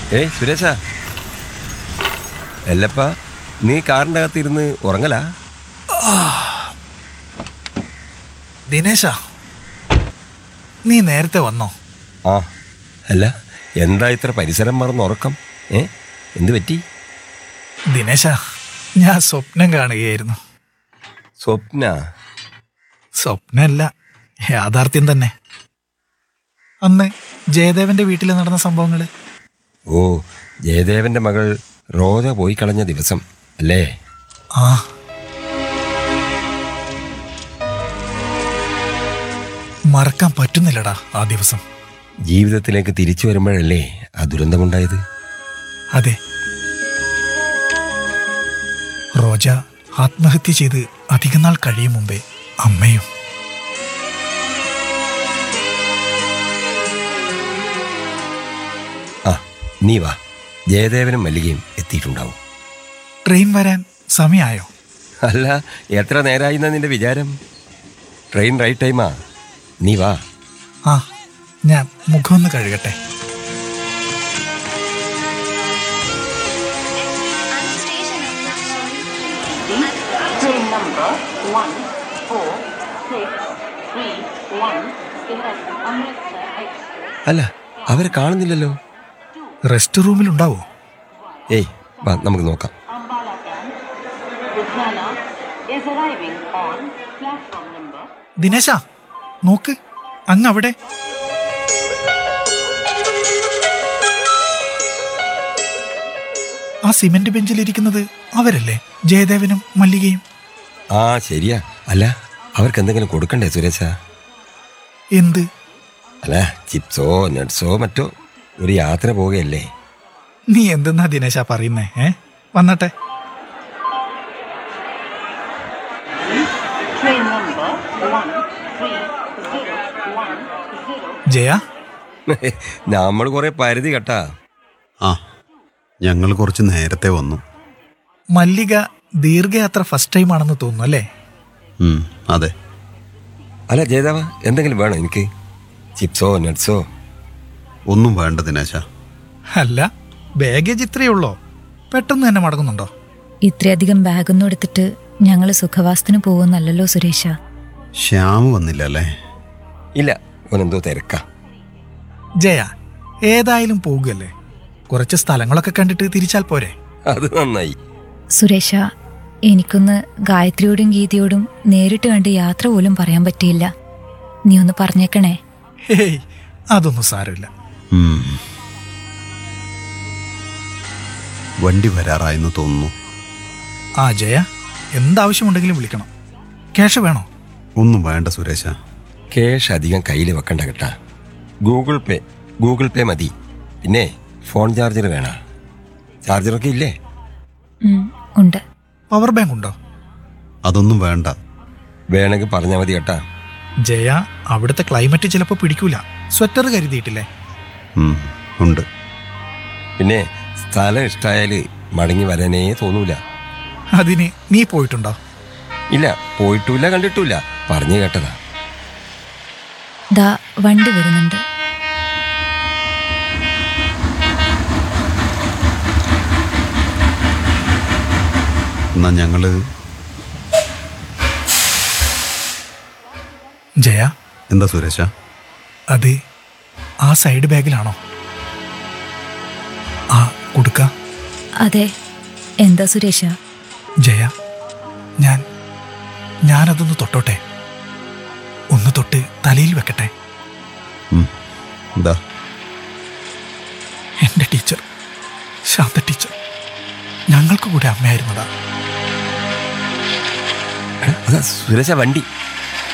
ഏയ് സുരേഷ എല്ലപ്പ നീ കാറിൻ്റെ അകത്തിരുന്ന് ഉറങ്ങലാ ദിനേശ നീ നേരത്തെ വന്നോ ആ അല്ല എന്താ ഇത്ര പരിസരം മറന്ന് ഉറക്കം ഏ എന്ത് പറ്റി ദിനേശ ഞാൻ സ്വപ്നം കാണുകയായിരുന്നു സ്വപ്ന സ്വപ്നമല്ല യാഥാർത്ഥ്യം തന്നെ അന്ന് ജയദേവന്റെ വീട്ടിൽ നടന്ന സംഭവങ്ങൾ ഓ ജയദേവന്റെ മകൾ റോജ പോയി കളഞ്ഞ ദിവസം അല്ലേ ആ മറക്കാൻ പറ്റുന്നില്ലടാ ആ ദിവസം ജീവിതത്തിലേക്ക് തിരിച്ചു വരുമ്പോഴല്ലേ ആ ദുരന്തമുണ്ടായത് അതെ റോജ ആത്മഹത്യ ചെയ്ത് അധികം നാൾ കഴിയും മുമ്പേ അമ്മയും ആ നീ വാ ജയദേവനും മല്ലികയും എത്തിയിട്ടുണ്ടാവും ട്രെയിൻ വരാൻ സമയമായോ അല്ല എത്ര നേരമായി എന്നാ നിന്റെ വിചാരം ട്രെയിൻ റൈറ്റ് ടൈമാ നീ വാ ആ ഞാൻ മുഖമൊന്ന് കഴുകട്ടെ Train number one four six three one select Amritsar Express. അല്ല അവരെ കാണുന്നില്ലല്ലോ റെസ്റ്റ് റൂമിലുണ്ടാവോ ഏയ് വാ നമുക്ക് നോക്കാം Ambala Camp. Ludhiana is arriving on platform number ദിനേശ നോക്ക് അങ്ങ് അവിടെ ആ സിമന്റ് ബെഞ്ചിലിരിക്കുന്നത് അവരല്ലേ ജയദേവനും മല്ലികയും ആ ശരിയാ അല്ല അവർക്ക് എന്തെങ്കിലും കൊടുക്കണ്ടേ സുരേശ എന്ത് അല്ല ചിപ്സോ നട്സോ മറ്റോ ഒരു യാത്ര പോവുകയല്ലേ നീ എന്തെന്നാ ദിനേശ പറയുന്നേ ഏ വന്നട്ടെ train number one three zero one zero Jaya നമ്മൾ കുറെ പരിധി കേട്ടാ ആ ഞങ്ങൾ കുറച്ച് നേരത്തെ വന്നു മല്ലിക ദീർഘയാത്ര ഫസ്റ്റ് ടൈം ആണെന്ന് തോന്നുന്നു അല്ലേ ഉം, അതെ അല്ല ജയദേവ എന്തെങ്കിലും വേണോ എനിക്ക് ചിപ്സോ നട്സോ ഒന്നും വേണ്ട ദിനേശ അല്ല ബാഗേജ് ഇത്രയേ ഉള്ളോ പെട്ടെന്ന് തന്നെ മടങ്ങുന്നുണ്ടോ ഇത്രയധികം ബാഗൊന്നും എടുത്തിട്ട് ഞങ്ങൾ സുഖവാസത്തിന് പോകുന്നല്ലോ സുരേഷ ശ്യാം വന്നില്ല അല്ലേ ഇല്ല ഓനെന്തോ തിരക്കാ ജയ ഏതായാലും പോകുകയല്ലേ കുറച്ച് സ്ഥലങ്ങളൊക്കെ കണ്ടിട്ട് തിരിച്ചാൽ പോരെ അത് നന്നായി സുരേഷ എനിക്കൊന്ന് ഗായത്രിയോടും ഗീതയോടും നേരിട്ട് കണ്ട് യാത്ര പോലും പറയാൻ പറ്റിയില്ല നീ ഒന്ന് പറഞ്ഞേക്കണേ ഹേയ് അതൊന്നും സാരമില്ല ഉം. വണ്ടി വരാറായെന്ന് തോന്നുന്നു ആ ജയ എന്താവശ്യമുണ്ടെങ്കിലും വിളിക്കണം ക്യാഷ് വേണോ ഒന്നും വേണ്ട സുരേശ ക്യാഷ് അധികം കയ്യിൽ വെക്കണ്ട കേട്ടാ ഗൂഗിൾ പേ ഗൂഗിൾ പേ മതി പിന്നെ ഫോൺ ചാർജർ വേണ ചാർജറൊക്കെ ഇല്ലേ ഉം, ഉണ്ട് പവർ ബാങ്ക് ഉണ്ടോ അതൊന്നും വേണ്ട വേണമെങ്കിൽ പറഞ്ഞാൽ മതി കേട്ടാ ജയ അവിടുത്തെ ക്ലൈമറ്റ് ചിലപ്പോൾ പിടിക്കൂല സ്വെറ്റർ കരുതിയിട്ടില്ലേ ഉം, ഉണ്ട് പിന്നെ സ്ഥലം ഇഷ്ടമായാൽ മടങ്ങി വരാനേ തോന്നൂല അതിന് നീ പോയിട്ടുണ്ടോ ഇല്ല പോയിട്ടില്ല കണ്ടിട്ടില്ല പറഞ്ഞു കേട്ടതാ ദാ വണ്ടി വരുന്നുണ്ട് എന്നാ ഞങ്ങള് ജയ എന്താ സുരേശ അത് ആ സൈഡ് ബാഗിലാണോ ആ കൊടുക്ക അതെ എന്താ സുരേഷ ജയ ഞാൻ ഞാനതൊന്ന് തൊട്ടോട്ടെ ഒന്ന് തൊട്ട് തലയിൽ വെക്കട്ടെ ഉം, എന്താ എൻ്റെ ടീച്ചർ ശാന്ത ടീച്ചർ ഞങ്ങൾക്ക് കൂടെ അമ്മയായിരുന്നതാ അതാ സുരേഷ വണ്ടി